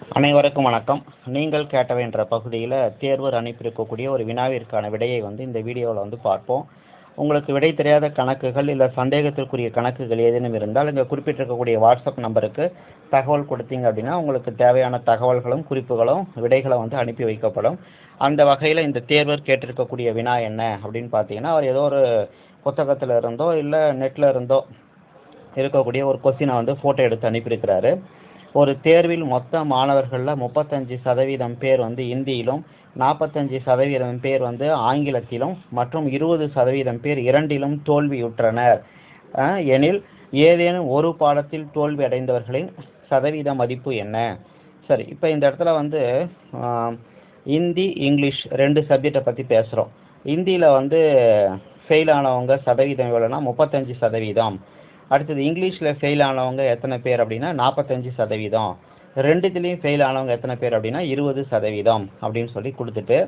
அனைவருக்கும் வணக்கம் நீங்கள் கேட்டவை என்ற பகுதியில் தேர்வர் அனுப்பியிருக்கக்கூடிய ஒரு வினாவிற்கான விடையை வந்து இந்த வீடியோவில் வந்து பார்ப்போம் உங்களுக்கு விடை தெரியாத கணக்குகள் இல்லை சந்தேகத்திற்குரிய கணக்குகள் ஏதேனும் இருந்தால் இங்கே குறிப்பிட்டிருக்கக்கூடிய வாட்ஸ்அப் நம்பருக்கு தகவல் கொடுத்தீங்க அப்படின்னா உங்களுக்கு தேவையான தகவல்களும் குறிப்புகளும் விடைகளை வந்து அனுப்பி வைக்கப்படும் அந்த வகையில் இந்த தேர்வர் கேட்டிருக்கக்கூடிய வினா என்ன அப்படின்னு பார்த்தீங்கன்னா அவர் ஏதோ ஒரு புத்தகத்தில் இருந்தோ இல்லை நெட்டில் இருந்தோ இருக்கக்கூடிய ஒரு கொஸ்டினை வந்து ஃபோட்டோ எடுத்து அனுப்பியிருக்கிறாரு ஒரு தேர்வில் மொத்த மாணவர்களில் முப்பத்தஞ்சு சதவீதம் பேர் வந்து இந்தியிலும் நாற்பத்தஞ்சு சதவீதம் பேர் வந்து ஆங்கிலத்திலும் மற்றும் இருபது சதவீதம் பேர் இரண்டிலும் தோல்வியுற்றனர் அஹ், எனில் ஏதேனும் ஒரு பாடத்தில் தோல்வி அடைந்தவர்களின் சதவீத மதிப்பு என்ன சரி இப்போ இந்த இடத்துல வந்து ஆம், இந்தி இங்கிலீஷ் ரெண்டு சப்ஜெக்டை பற்றி பேசுகிறோம் இந்தியில் வந்து ஃபெயில் ஆனவங்க சதவீதம் எவ்வளோனா முப்பத்தஞ்சு சதவீதம் அடுத்தது இங்கிலீஷில் ஃபெயில் ஆனவங்க எத்தனை பேர் அப்படின்னா நாற்பத்தஞ்சு சதவீதம் ரெண்டுத்துலேயும் ஃபெயில் ஆனவங்க எத்தனை பேர் அப்படின்னா இருபது சதவீதம் அப்படின்னு சொல்லி கொடுத்துட்டு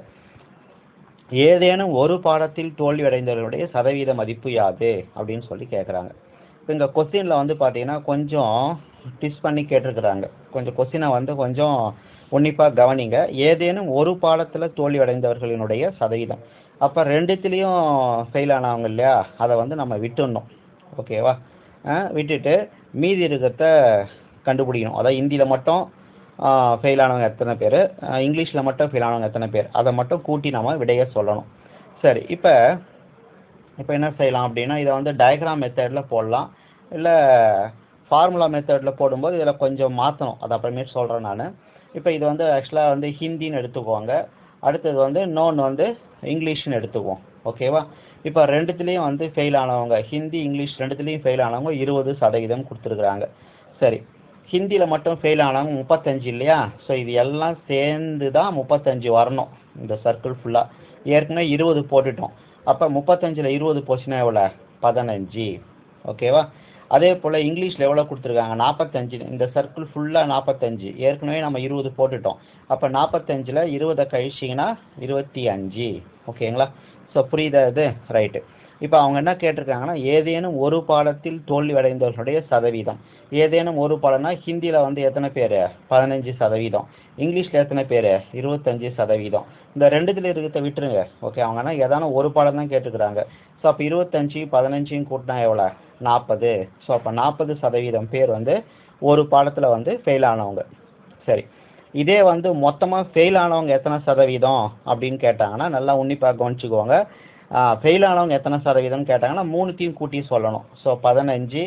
ஏதேனும் ஒரு பாடத்தில் தோல்வி அடைந்தவர்களுடைய சதவீத மதிப்பு யாது அப்படின்னு சொல்லி கேட்குறாங்க இப்போ இந்த கொஸ்டினில் வந்து பார்த்தீங்கன்னா கொஞ்சம் ட்விஸ்ட் பண்ணி கேட்டிருக்கிறாங்க கொஞ்சம் கொஸ்டினை வந்து கொஞ்சம் உன்னிப்பாக கவனிங்க ஏதேனும் ஒரு பாடத்தில் தோல்வி அடைந்தவர்களினுடைய சதவீதம் அப்போ ரெண்டுத்துலேயும் ஃபெயில் ஆனவங்க இல்லையா அதை வந்து நம்ம விட்டுடணும் ஓகேவா ஆ, விட்டுட்டு மீதி இருக்கிறத கண்டுபிடிக்கணும் அதாவது ஹிந்தியில் மட்டும் ஃபெயில் ஆனவங்க எத்தனை பேர் இங்கிலீஷில் மட்டும் ஃபெயில் ஆனவங்க எத்தனை பேர் அதை மட்டும் கூட்டி நம்ம விடைய சொல்லணும் சரி இப்போ இப்போ என்ன செய்யலாம் அப்படின்னா இதை வந்து டயக்ராம் மெத்தடில் போடலாம் இல்லை ஃபார்முலா மெத்தடில் போடும்போது இதில் கொஞ்சம் மாற்றணும் அது அப்புறமேட்டு சொல்கிறேன் நான் இப்போ இது வந்து ஆக்சுவலாக வந்து ஹிந்தின்னு எடுத்துக்கோங்க அடுத்தது வந்து இன்னொன்று வந்து இங்கிலீஷ்னு எடுத்துக்குவோம் ஓகேவா இப்போ ரெண்டுத்துலேயும் வந்து ஃபெயில் ஆனவங்க ஹிந்தி இங்கிலீஷ் ரெண்டுத்துலேயும் ஃபெயில் ஆனவங்க இருபது சதவீதம் கொடுத்துருக்குறாங்க சரி ஹிந்தியில் மட்டும் ஃபெயில் ஆனவங்க முப்பத்தஞ்சு இல்லையா ஸோ இது எல்லாம் சேர்ந்து தான் முப்பத்தஞ்சு வரணும் இந்த சர்க்கிள் ஃபுல்லாக ஏற்கனவே இருபது போட்டுட்டோம் அப்போ முப்பத்தஞ்சில் இருபது போச்சுன்னா எவ்வளோ பதினஞ்சு ஓகேவா அதே போல் இங்கிலீஷில் எவ்வளோ கொடுத்துருக்காங்க நாற்பத்தஞ்சு இந்த சர்க்கிள் ஃபுல்லாக நாற்பத்தஞ்சு ஏற்கனவே நம்ம இருபது போட்டுட்டோம் அப்போ நாற்பத்தஞ்சில் இருபதை கழிச்சிங்கன்னா இருபத்தி அஞ்சு ஓகேங்களா ஸோ புரியுதா இது ரைட்டு இப்போ அவங்க என்ன கேட்டிருக்காங்கன்னா ஏதேனும் ஒரு பாடத்தில் தோல்வி அடைந்தவர்களுடைய சதவீதம் ஏதேனும் ஒரு பாடம்னா ஹிந்தியில் வந்து எத்தனை பேர் பதினஞ்சு சதவீதம் இங்கிலீஷில் எத்தனை பேர் இருபத்தஞ்சு சதவீதம் இந்த ரெண்டுத்தில் இருக்கிறத விட்டுருங்க ஓகே அவங்க என்ன ஏதான ஒரு பாடம் தான் கேட்டுக்கிறாங்க ஸோ அப்போ இருபத்தஞ்சு பதினஞ்சையும் கூட்டினா எவ்வளோ நாற்பது ஸோ அப்போ நாற்பது சதவீதம் பேர் வந்து ஒரு பாடத்தில் வந்து ஃபெயில் ஆனவங்க சரி இதே வந்து மொத்தமாக ஃபெயில் ஆனவங்க எத்தனை சதவீதம் அப்படின்னு கேட்டாங்கன்னா நல்லா உன்னிப்பாக கவனிச்சுக்கோங்க ஃபெயில் ஆனவங்க எத்தனை சதவீதம் கேட்டாங்கன்னா மூணுத்தையும் கூட்டி சொல்லணும் ஸோ பதினஞ்சு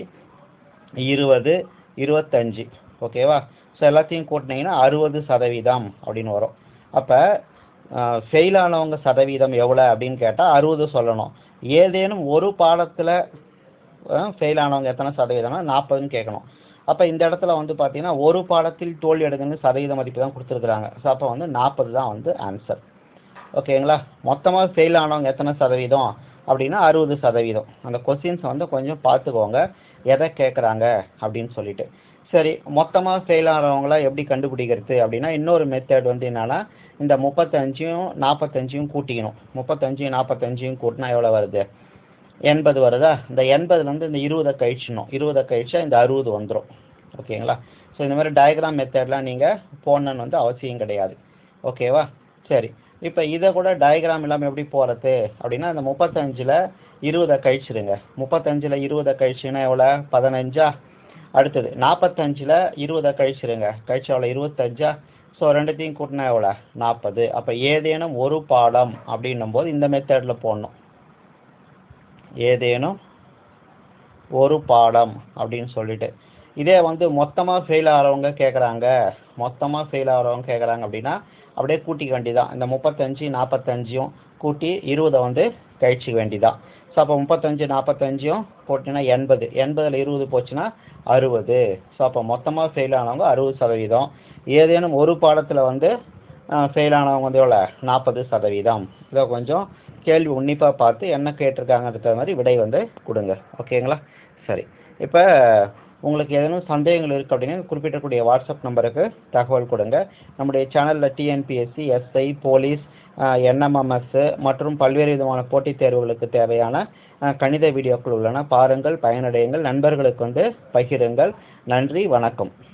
இருபது இருபத்தஞ்சு ஓகேவா ஸோ எல்லாத்தையும் கூட்டினீங்கன்னா அறுபது சதவீதம் அப்படின்னு வரும் அப்போ ஃபெயில் ஆனவங்க சதவீதம் எவ்வளோ அப்படின்னு கேட்டால் அறுபது சொல்லணும் ஏதேனும் ஒரு பாடத்தில் ஃபெயில் ஆனவங்க எத்தனை சதவீதம்னா நாற்பதுன்னு கேட்கணும் அப்போ இந்த இடத்துல வந்து பார்த்தீங்கன்னா ஒரு பாடத்தில் தோல்வி அடைந்து சதவீத மதிப்பு தான் கொடுத்துருக்குறாங்க ஸோ அப்போ வந்து நாற்பது தான் வந்து ஆன்சர் ஓகேங்களா மொத்தமாக ஃபெயில் ஆனவங்க எத்தனை சதவீதம் அப்படின்னா அறுபது சதவீதம் அந்த கொஸ்டின்ஸ் வந்து கொஞ்சம் பார்த்துக்கோங்க எதை கேட்குறாங்க அப்படின்னு சொல்லிட்டு சரி மொத்தமாக ஃபெயில் ஆனவங்கள எப்படி கண்டுபிடிக்கிறது அப்படின்னா இன்னொரு மெத்தட் வந்து என்னன்னா இந்த முப்பத்தஞ்சையும் நாற்பத்தஞ்சையும் கூட்டிக்கணும் முப்பத்தஞ்சையும் நாற்பத்தஞ்சையும் கூட்டினா எவ்வளோ வருது எண்பது வருதா இந்த எண்பதுலேருந்து இந்த இருபதை கழிச்சிடணும் இருபதை கழிச்சா இந்த அறுபது வந்துடும் ஓகேங்களா ஸோ இந்த மாதிரி டயக்ராம் மெத்தட்லாம் நீங்கள் போடணுன்னு வந்து அவசியம் கிடையாது ஓகேவா சரி இப்போ இதை கூட டயக்ராம் இல்லாமல் எப்படி போகிறது அப்படின்னா இந்த முப்பத்தஞ்சில் இருபதை கழிச்சிடுங்க முப்பத்தஞ்சில் இருபதை கழிச்சிங்கன்னா எவ்வளோ பதினஞ்சா அடுத்தது நாற்பத்தஞ்சில் இருபதை கழிச்சிடுங்க கழிச்சு எவ்வளோ இருபத்தஞ்சா ஸோ ரெண்டுத்தையும் கூட்டினா எவ்வளோ நாற்பது அப்போ ஏதேனும் ஒரு பாடம் அப்படின்னும் போது இந்த மெத்தடில் போடணும் ஏதேனும் ஒரு பாடம் அப்படின்னு சொல்லிட்டு இதே வந்து மொத்தமாக ஃபெயில் ஆகிறவங்க கேட்குறாங்க மொத்தமாக ஃபெயில் ஆகிறவங்க கேட்குறாங்க அப்படின்னா அப்படியே கூட்டிக்க வேண்டியதான் இந்த முப்பத்தஞ்சு நாற்பத்தஞ்சையும் கூட்டி இருபதை வந்து கழிச்சிக்க வேண்டியதான் ஸோ அப்போ முப்பத்தஞ்சு நாற்பத்தஞ்சையும் போட்டிங்கன்னா எண்பது எண்பதில் இருபது போச்சுன்னா அறுபது ஸோ அப்போ மொத்தமாக ஃபெயில் ஆனவங்க அறுபது சதவீதம் ஏதேனும் ஒரு பாடத்தில் வந்து ஃபெயில் ஆனவங்க வந்து எவ்வளோ நாற்பது சதவீதம் இதை கொஞ்சம் கேள்வி உன்னிப்பாக பார்த்து என்ன கேட்டிருக்காங்கன்ற தகுந்த மாதிரி விடை வந்து கொடுங்க ஓகேங்களா சரி இப்போ உங்களுக்கு ஏதேனும் சந்தேகங்கள் இருக்குது அப்படின்னா குறிப்பிட்டக்கூடிய வாட்ஸ்அப் நம்பருக்கு தகவல் கொடுங்க நம்முடைய சேனலில் டிஎன்பிஎஸ்சி எஸ்ஐ போலீஸ் என்எம்எம்எஸ் மற்றும் பல்வேறு விதமான போட்டித் தேர்வுகளுக்கு தேவையான அஹ், கணித வீடியோக்கள் உள்ளன பாருங்கள் பயனடையுங்கள் நண்பர்களுக்கு வந்து பகிருங்கள் நன்றி வணக்கம்